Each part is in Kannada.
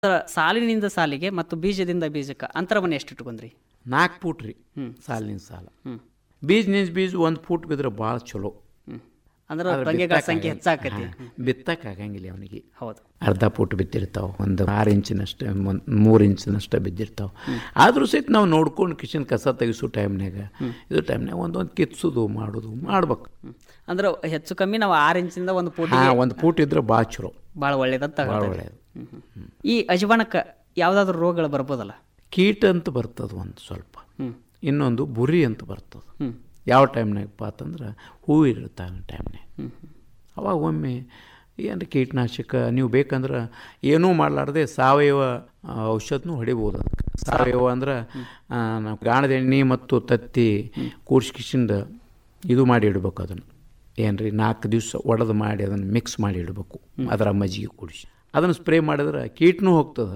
ಸಾಲಿನಿಂದ ಸಾಲಿಗೆ ಮತ್ತು ಬೀಜದಿಂದ ಬೀಜಕ್ಕೆ ಅಂತರವನ್ನು ಎಷ್ಟು ಇಟ್ಕೊಂಡ್ರಿ ನಾಲ್ಕು ಫೂಟ್ ರೀ ಹ್ಮ್. ಸಾಲಿನ ಸಾಲ ಹ್ಮ್ ಬೀಜ ನಿಂದ ಬೀಜ ಒಂದು ಫೂಟ್ ಬಿದ್ರೆ ಭಾಳ ಚಲೋ ಹ್ಮ್ ಅಂದ್ರೆ ಬಂಗೆಗಳ ಸಂಖ್ಯೆ ಹೆಚ್ಚಾಕತಿ ಬಿತ್ತಕ್ಕೆ ಆಗಂಗಿಲ್ಲ ಅವನಿಗೆ ಹೌದು ಅರ್ಧ ಫೂಟ್ ಬಿದ್ದಿರ್ತಾವೆ ಒಂದು ಆರು ಇಂಚಿನಷ್ಟು ಒಂದು ಮೂರು ಇಂಚಿನಷ್ಟು ಬಿದ್ದಿರ್ತಾವೆ ಆದರೂ ಸಹಿತ ನಾವು ನೋಡ್ಕೊಂಡು ಕಿಶನ್ ಕಸ ತೆಗಿಸೋ ಟೈಮ್ನಾಗ ಇದು ಟೈಮ್ನಾಗ ಒಂದೊಂದು ಕಿತ್ಸೋದು ಮಾಡೋದು ಮಾಡ್ಬೇಕು ಹ್ಮ್. ಅಂದ್ರೆ ಹೆಚ್ಚು ಕಮ್ಮಿ ನಾವು ಆರು ಇಂಚಿಂದ ಒಂದು ಫೂಟ್ ಹಾಂ ಒಂದು ಫೂಟ್ ಇದ್ರೆ ಭಾಳ ಚಲೋ ಭಾಳ ಒಳ್ಳೇದಂತ ಭಾಳ ಹೇಳ್ತಾರೆ. ಒಳ್ಳೆಯದು ಹ್ಮ್, ಹ್ಮ್. ಈ ಅಜವಾಣಕ್ಕೆ ಯಾವುದಾದ್ರೂ ರೋಗಗಳು ಬರ್ಬೋದಲ್ಲ ಕೀಟ ಅಂತ ಬರ್ತದೆ ಒಂದು ಸ್ವಲ್ಪ ಹ್ಮ್ ಇನ್ನೊಂದು ಬುರಿ ಅಂತ ಬರ್ತದೆ ಹ್ಮ್ ಯಾವ ಟೈಮ್ನಾಗಪ್ಪ ಅಂತಂದ್ರೆ ಹೂವು ಇರುತ್ತೆ ಆ ಟೈಮ್ನಾಗ ಹ್ಮ್ ಅವಾಗ ಒಮ್ಮೆ ಏನು ಕೀಟನಾಶಕ ನೀವು ಬೇಕಂದ್ರೆ ಏನೂ ಮಾಡಲಾರ್ದೆ ಸಾವಯವ ಆ, ಔಷಧನೂ ಹೊಡಿಬೋದು ಅದಕ್ಕೆ ಸಾವಯವ ಅಂದ್ರೆ ಆ, ನಾವು ಗಾಣದ ಎಣ್ಣೆ ಮತ್ತು ತತ್ತಿ ಕೂಡ್ಸ್ಕಿಸಿಂದ ಇದು ಮಾಡಿ ಇಡ್ಬೇಕು ಅದನ್ನು ಏನು ರೀ ನಾಲ್ಕು ದಿವಸ ಒಡೆದು ಮಾಡಿ ಅದನ್ನು ಮಿಕ್ಸ್ ಮಾಡಿ ಇಡಬೇಕು ಅದರ ಮಜ್ಜಿಗೆ ಕೂಡಿಸಿ ಅದನ್ನು ಸ್ಪ್ರೇ ಮಾಡಿದ್ರೆ ಕೀಟನೂ ಹೋಗ್ತದೆ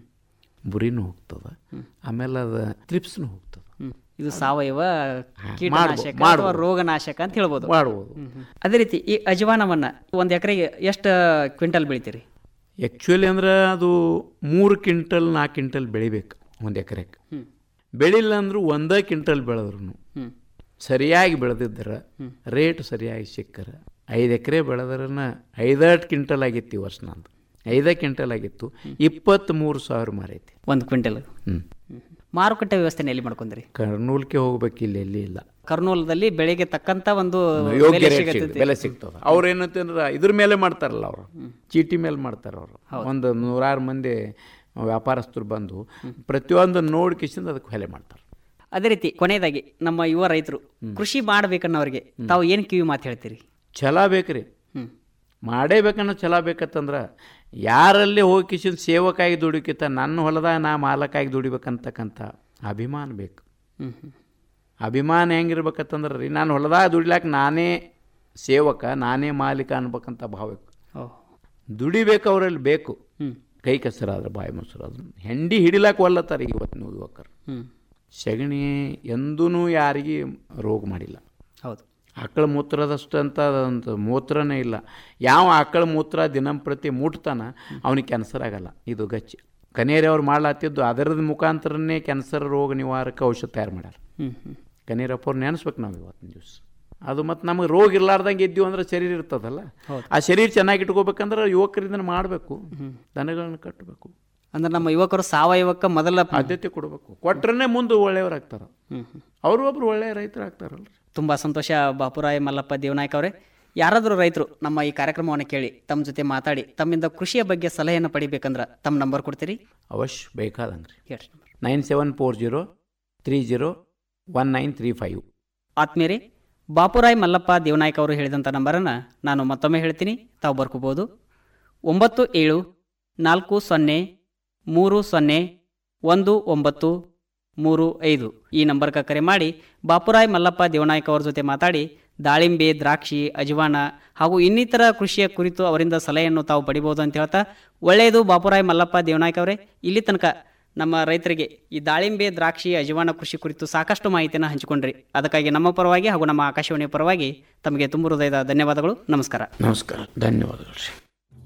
ಬುರಿನೂ ಹೋಗ್ತದೆ ಆಮೇಲೆ ಅದು ತ್ರಿಪ್ಸ್ನೂ ಹೋಗ್ತದೆ ಹ್ಮ್. ಇದು ಸಾವಯವ ಮಾಡ್ಬೋದು, ಕೀಟನಾಶಕ ಅಥವಾ ಮಾಡ್ಬೋದು. ರೋಗನಾಶಕ ಅಂತ ಹೇಳ್ಬೋದು ಮಾಡ್ಬೋದು ಅದೇ ರೀತಿ ಈ ಅಜವಾನವನ್ನ ಒಂದು ಎಕರೆಗೆ ಎಷ್ಟು ಕ್ವಿಂಟಲ್ ಬೆಳಿತೀರಿ ಆ್ಯಕ್ಚುಲಿ ಅಂದ್ರೆ ಅದು ಮೂರು ಕ್ವಿಂಟಲ್ ನಾಲ್ಕು ಕ್ವಿಂಟಲ್ ಬೆಳಿಬೇಕು ಒಂದು ಎಕರೆಗೆ ಹ್ಮ್ ಬೆಳಿಲ್ಲ ಅಂದ್ರೂ ಒಂದೇ ಕ್ವಿಂಟಲ್ ಬೆಳೆದ್ರು ಹ್ಮ್ ಸರಿಯಾಗಿ ಬೆಳೆದಿದ್ದರ ರೇಟ್ ಸರಿಯಾಗಿ ಸಿಕ್ಕರ ಐದು ಎಕರೆ ಬೆಳೆದ್ರನ ಐದಾರು ಕ್ವಿಂಟಲ್ ಆಗಿತ್ತು ಈ ವರ್ಷ ನಂದು ಐದೇ ಕ್ವಿಂಟಲ್ ಆಗಿತ್ತು ಇಪ್ಪತ್ತ್ಮೂರು ಸಾವಿರ ಮಾರೈತಿ ಒಂದು ಕ್ವಿಂಟಲ್ ಹ್ಞೂ ಮಾರುಕಟ್ಟೆ ವ್ಯವಸ್ಥೆನ ಎಲ್ಲಿ ಮಾಡ್ಕೊಂಡ್ರಿ ಕರ್ನೂಲ್ಗೆ ಹೋಗ್ಬೇಕು ಇಲ್ಲಿ ಎಲ್ಲಿ ಇಲ್ಲ ಕರ್ನೂಲದಲ್ಲಿ ಬೆಳೆಗೆ ತಕ್ಕಂತ ಒಂದು ಯೋಗ್ಯ ಬೆಲೆ ರೇಟ್ ಸಿಗತೈತಿ. ಸಿಗ್ತದೆ ಬೆಲೆ ಸಿಗ್ತದೆ ಅವ್ರು ಏನಂತಂದ್ರೆ ಇದ್ರ ಮೇಲೆ ಮಾಡ್ತಾರಲ್ಲ ಅವರು ಚೀಟಿ ಮೇಲೆ ಮಾಡ್ತಾರೆ ಅವರು ಒಂದು ನೂರಾರು ಮಂದಿ ವ್ಯಾಪಾರಸ್ಥರು ಬಂದು ಪ್ರತಿಯೊಂದು ನೋಡಿ ಕಿಸಿಂದ ಅದಕ್ಕೆ ಬೆಲೆ ಮಾಡ್ತಾರೆ ಅದೇ ರೀತಿ ಕೊನೆಯದಾಗಿ ನಮ್ಮ ಯುವ ರೈತರು ಕೃಷಿ ಮಾಡ್ಬೇಕನ್ನೋರಿಗೆ ತಾವು ಏನು ಕಿವಿ ಮಾತು ಹೇಳ್ತೀರಿ ಛಲ ಬೇಕ್ರಿ ಹ್ಮ್ ಮಾಡೇಬೇಕನ್ನೋ ಛಲ ಬೇಕತ್ತಂದ್ರೆ ಯಾರಲ್ಲಿ ಹೋಗಿ ಕಿಶನ್ ಸೇವಕಾಗಿ ದುಡಿಕಿತ್ತ ನನ್ನ ಹೊಲದಾಗ ನಾ ಮಾಲಕಾಗಿ ದುಡಿಬೇಕಂತಕ್ಕಂಥ ಅಭಿಮಾನ ಬೇಕು ಹ್ಮ್ ಹ್ಮ್ ಅಭಿಮಾನ ಹೆಂಗಿರ್ಬೇಕತ್ತಂದ್ರೆ ರೀ ನಾನು ಹೊಲದಾಗ ದುಡಿಲಾಕ ನಾನೇ ಸೇವಕ ನಾನೇ ಮಾಲೀಕ ಅನ್ಬೇಕಂತ ಭಾವ ಬೇಕು ಓ ದುಡಿಬೇಕು ಅವರಲ್ಲಿ ಬೇಕು ಹ್ಮ್ ಕೈ ಕೆಸರಾದ್ರೆ ಬಾಯಿ ಮೊಸರಾದ್ರೆ ಹೆಂಡಿ ಹಿಡಿಲಾಕ ಒಲ್ಲತ್ತಾರ ಈಗ ಇವತ್ತಿನ ಯುವಕರು ಹ್ಮ್ ಸಗಣಿ ಎಂದೂ ಯಾರಿಗೆ ರೋಗ ಮಾಡಿಲ್ಲ ಹೌದು ಆಕಳ ಮೂತ್ರದಷ್ಟು ಅಂತ ಒಂದು ಮೂತ್ರನೇ ಇಲ್ಲ ಯಾವ ಆಕಳ ಮೂತ್ರ ದಿನಂಪ್ರತಿ ಮುಟ್ತಾನ ಅವನಿಗೆ ಕ್ಯಾನ್ಸರ್ ಆಗಲ್ಲ ಇದು ಗಚ್ಚಿ ಕನೇರಿ ಅವ್ರು ಮಾಡ್ಲಾತಿದ್ದು ಅದರದ ಮುಖಾಂತರನೇ ಕ್ಯಾನ್ಸರ್ ರೋಗ ನಿವಾರಕ ಔಷಧ ತಯಾರು ಮಾಡ್ಯಾರ ಹ್ಮ್ ಹ್ಮ್ ಕನೇರಪ್ಪ ಅವ್ರು ನೆನೆಸ್ಬೇಕು ನಾವು ಇವತ್ತಿನ ದಿವಸ ಅದು ಮತ್ತು ನಮಗೆ ರೋಗ ಇರ್ಲಾರ್ದಂಗೆ ಇದ್ದೀವಿ ಅಂದ್ರೆ ಶರೀರ ಇರ್ತದಲ್ಲ ಆ ಶರೀರ ಚೆನ್ನಾಗಿ ಇಟ್ಕೋಬೇಕಂದ್ರೆ ಯುವಕರಿಂದ ಮಾಡಬೇಕು ದನಗಳನ್ನ ಕಟ್ಟಬೇಕು ಅಂದ್ರೆ ನಮ್ಮ ಯುವಕರು ಸಾವಯವಕ್ಕೆ ಮೊದಲ ಆದ್ಯತೆ ಕೊಡಬೇಕು ಕೊಟ್ರೇ ಮುಂದೆ ಒಳ್ಳೆಯವ್ರಾಗ್ತಾರ ಹ್ಮ್ ಹ್ಮ್ ಅವರು ಒಬ್ರು ಒಳ್ಳೆಯ ರೈತರಾಗ್ತಾರಲ್ರಿ ತುಂಬ ಸಂತೋಷ ಬಾಪುರಾಯ ಮಲ್ಲಪ್ಪ ದೇವನಾಯ್ಕ ಅವರೇ ಯಾರಾದರೂ ರೈತರು ನಮ್ಮ ಈ ಕಾರ್ಯಕ್ರಮವನ್ನು ಕೇಳಿ ತಮ್ಮ ಜೊತೆ ಮಾತಾಡಿ ತಮ್ಮಿಂದ ಕೃಷಿಯ ಬಗ್ಗೆ ಸಲಹೆಯನ್ನು ಪಡಿಬೇಕಂದ್ರೆ ತಮ್ಮ ನಂಬರ್ ಕೊಡ್ತೀರಿ ಅವಶ್ಯ ಬೇಕಾದಂಗೆ ರೀ ಹೇಳ್ರಿ number nine seven four zero three zero one nine three five ಆತ್ಮೀಯರೇ ಬಾಪುರಾಯ್ ಮಲ್ಲಪ್ಪ ದೇವನಾಯ್ಕ ಅವರು ಹೇಳಿದಂಥ ನಂಬರನ್ನು ನಾನು ಮತ್ತೊಮ್ಮೆ ಹೇಳ್ತೀನಿ ತಾವು ಬರ್ಕೋಬೋದು ಒಂಬತ್ತು ಏಳು ನಾಲ್ಕು ಸೊನ್ನೆ ಮೂರು ಸೊನ್ನೆ ಒಂದು ಒಂಬತ್ತು ಮೂರು ಐದು ಈ ನಂಬರ್ಗೆ ಕರೆ ಮಾಡಿ ಬಾಪುರಾಯ್ ಮಲ್ಲಪ್ಪ ದೇವನಾಯ್ಕ ಅವ್ರ ಜೊತೆ ಮಾತಾಡಿ ದಾಳಿಂಬೆ ದ್ರಾಕ್ಷಿ ಅಜವಾನ ಹಾಗೂ ಇನ್ನಿತರ ಕೃಷಿಯ ಕುರಿತು ಅವರಿಂದ ಸಲಹೆಯನ್ನು ತಾವು ಪಡಿಬೋದು ಅಂತ ಹೇಳ್ತಾ ಒಳ್ಳೆಯದು ಬಾಪುರಾಯ್ ಮಲ್ಲಪ್ಪ ದೇವನಾಯ್ಕ ಅವರೇ ಇಲ್ಲಿ ತನಕ ನಮ್ಮ ರೈತರಿಗೆ ಈ ದಾಳಿಂಬೆ ದ್ರಾಕ್ಷಿ ಅಜವಾನ ಕೃಷಿ ಕುರಿತು ಸಾಕಷ್ಟು ಮಾಹಿತಿಯನ್ನು ಹಂಚಿಕೊಂಡ್ರಿ ಅದಕ್ಕಾಗಿ ನಮ್ಮ ಪರವಾಗಿ ಹಾಗೂ ನಮ್ಮ ಆಕಾಶವಾಣಿಯ ಪರವಾಗಿ ತಮಗೆ ತುಂಬ ಹೃದಯದ ಧನ್ಯವಾದಗಳು ನಮಸ್ಕಾರ ನಮಸ್ಕಾರ ಧನ್ಯವಾದಗಳು ರೀ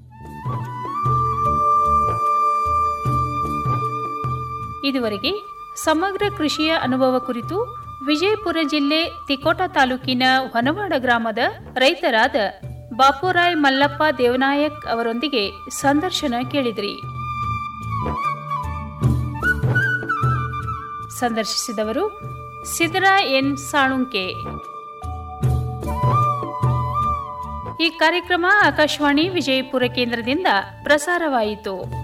ಇದುವರೆಗೆ ಸಮಗ್ರ ಕೃಷಿಯ ಅನುಭವ ಕುರಿತು ವಿಜಯಪುರ ಜಿಲ್ಲೆ ತಿಕೋಟ ತಾಲೂಕಿನ ಹೊನವಾಡ ಗ್ರಾಮದ ರೈತರಾದ ಬಾಪುರಾಯ್ ಮಲ್ಲಪ್ಪ ದೇವನಾಯಕ್ ಅವರೊಂದಿಗೆ ಸಂದರ್ಶನ ಕೇಳಿದ್ರಿ ಸಂದರ್ಶಿಸಿದವರು ಸಿದ್ದರಾ ಎನ್ ಸಾಳುಂಕೆ ಈ ಕಾರ್ಯಕ್ರಮ ಆಕಾಶವಾಣಿ ವಿಜಯಪುರ ಕೇಂದ್ರದಿಂದ ಪ್ರಸಾರವಾಯಿತು